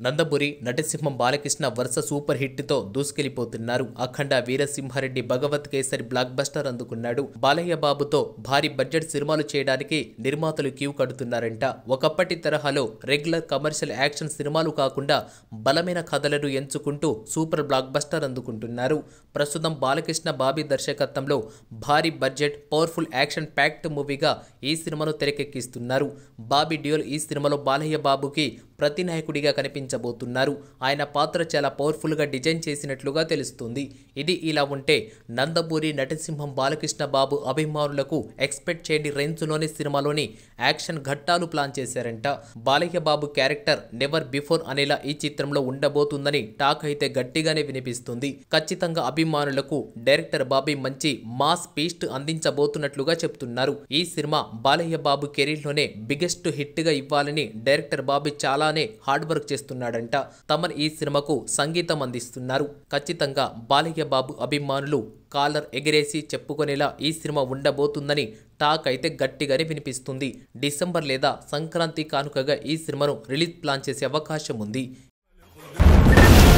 నందపురి నటసింహం బాలకృష్ణ వరుస super hit తో దూసుకెళ్లిపోతున్నారు అఖండ వీరసింహారెడ్డి భగవత్ కేసరి బ్లాక్ బస్టర్ అందుకున్నాడు బాలయ్య బాబుతో భారీ బడ్జెట్ సినిమాలు చేయడానికి నిర్మాతలు క్యూ కడుతున్నారంట ఒకప్పటి తరహాలో రెగ్యులర్ కమర్షియల్ యాక్షన్ సినిమాలు కాకుండా బలమైన కథలను ఎంచుకుంటూ సూపర్ బ్లాక్ బస్టర్ అందుకుంటున్నారు ప్రస్తుతం బాలకృష్ణ బాబీ దర్శకత్వంలో భారీ బడ్జెట్ పవర్ఫుల్ యాక్షన్ ప్యాక్డ్ మూవీగా ఈ సినిమాను తెరకెక్కిస్తున్నారు బాబీ డ్యూయల్ ఈ సినిమాలో బాలయ్య బాబుకి ప్రతినాయకుడిగా కనిపించబోతున్నారు ఆయన పాత్ర చాలా పవర్ఫుల్గా డిజైన్ చేసినట్లుగా తెలుస్తుంది ఇది ఇలా ఉంటే నందమూరి నటసింహం బాలకృష్ణ బాబు అభిమానులకు ఎక్స్పెక్ట్ చేయని రేంజ్లోని సినిమాలోని యాక్షన్ ఘట్టాలు ప్లాన్ చేశారంట Balayya Babu character never before అనేలా ఈ చిత్రంలో ఉండబోతుందని టాక్ అయితే గట్టిగానే వినిపిస్తుంది ఖచ్చితంగా అభిమానులకు డైరెక్టర్ బాబీ మంచి మాస్ పీస్ట్ అందించబోతున్నట్లుగా చెప్తున్నారు ఈ సినిమా బాలయ్య బాబు కెరీర్లోనే బిగ్గెస్ట్ హిట్ గా ఇవ్వాలని డైరెక్టర్ బాబీ చాలానే హార్డ్ వర్క్ చేస్తున్నాడంట తమన్ ఈ సినిమాకు సంగీతం అందిస్తున్నారు ఖచ్చితంగా బాలయ్య బాబు అభిమానులు కాలర్ ఎగిరేసి చెప్పుకునేలా ఈ సినిమా ఉండబోతుందని టాక్ అయితే గట్టిగానే వినిపిస్తుంది డిసెంబర్ లేదా సంక్రాంతి కానుకగా ఈ సినిమాను రిలీజ్ ప్లాన్ చేసే అవకాశం ఉంది